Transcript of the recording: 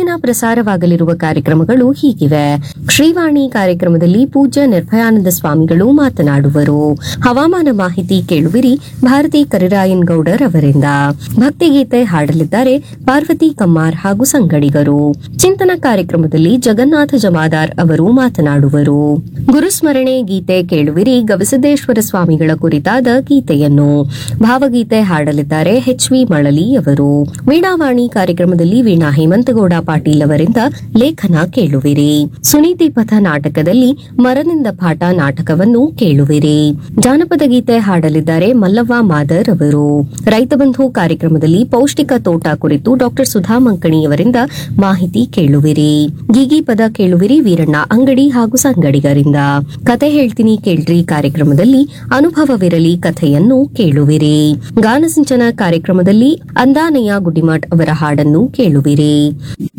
ದಿನ ಪ್ರಸಾರವಾಗಲಿರುವ ಕಾರ್ಯಕ್ರಮಗಳು ಹೀಗಿವೆ ಶ್ರೀವಾಣಿ ಕಾರ್ಯಕ್ರಮದಲ್ಲಿ ಪೂಜ್ಯ ನಿರ್ಭಯಾನಂದ ಸ್ವಾಮಿಗಳು ಮಾತನಾಡುವರು ಹವಾಮಾನ ಮಾಹಿತಿ ಕೇಳುವಿರಿ ಭಾರತಿ ಕರಿರಾಯನ್ ಗೌಡರ್ ಅವರಿಂದ ಭಕ್ತಿಗೀತೆ ಹಾಡಲಿದ್ದಾರೆ ಪಾರ್ವತಿ ಕಮ್ಮಾರ್ ಹಾಗೂ ಸಂಗಡಿಗರು ಚಿಂತನ ಕಾರ್ಯಕ್ರಮದಲ್ಲಿ ಜಗನ್ನಾಥ ಜಮಾದಾರ್ ಅವರು ಮಾತನಾಡುವರು ಗುರುಸ್ಮರಣೆ ಗೀತೆ ಕೇಳುವಿರಿ ಗವಿಸಿದ್ದೇಶ್ವರ ಸ್ವಾಮಿಗಳ ಕುರಿತಾದ ಗೀತೆಯನ್ನು ಭಾವಗೀತೆ ಹಾಡಲಿದ್ದಾರೆ ಎಚ್ ವಿ ಮಳಲಿ ಅವರು ವೀಣಾವಾಣಿ ಕಾರ್ಯಕ್ರಮದಲ್ಲಿ ವೀಣಾ ಹೇಮಂತಗೌಡ ಪಾಟೀಲ್ ಅವರಿಂದ ಲೇಖನ ಕೇಳುವಿರಿ ಸುನೀತಿ ಪಥ ನಾಟಕದಲ್ಲಿ ಮರನಿಂದ ಪಾಠ ನಾಟಕವನ್ನು ಕೇಳುವಿರಿ ಜಾನಪದ ಗೀತೆ ಹಾಡಲಿದ್ದಾರೆ ಮಲ್ಲವ್ವ ಮಾದರ್ ಅವರು ರೈತ ಬಂಧು ಕಾರ್ಯಕ್ರಮದಲ್ಲಿ ಪೌಷ್ಟಿಕ ತೋಟ ಕುರಿತು ಡಾಕ್ಟರ್ ಸುಧಾ ಮಂಕಣಿಯವರಿಂದ ಮಾಹಿತಿ ಕೇಳುವಿರಿ ಗೀಗಿ ಪದ ಕೇಳುವಿರಿ ವೀರಣ್ಣ ಅಂಗಡಿ ಹಾಗೂ ಸಂಗಡಿಗರಿಂದ ಕತೆ ಹೇಳ್ತೀನಿ ಕೇಳ್ರಿ ಕಾರ್ಯಕ್ರಮದಲ್ಲಿ ಅನುಭವವಿರಲಿ ಕಥೆಯನ್ನು ಕೇಳುವಿರಿ ಗಾನಸಿಂಚನ ಕಾರ್ಯಕ್ರಮದಲ್ಲಿ ಅಂದಾನಯ್ಯ ಗುಡಿಮಠ್ ಅವರ ಹಾಡನ್ನು ಕೇಳುವಿರಿ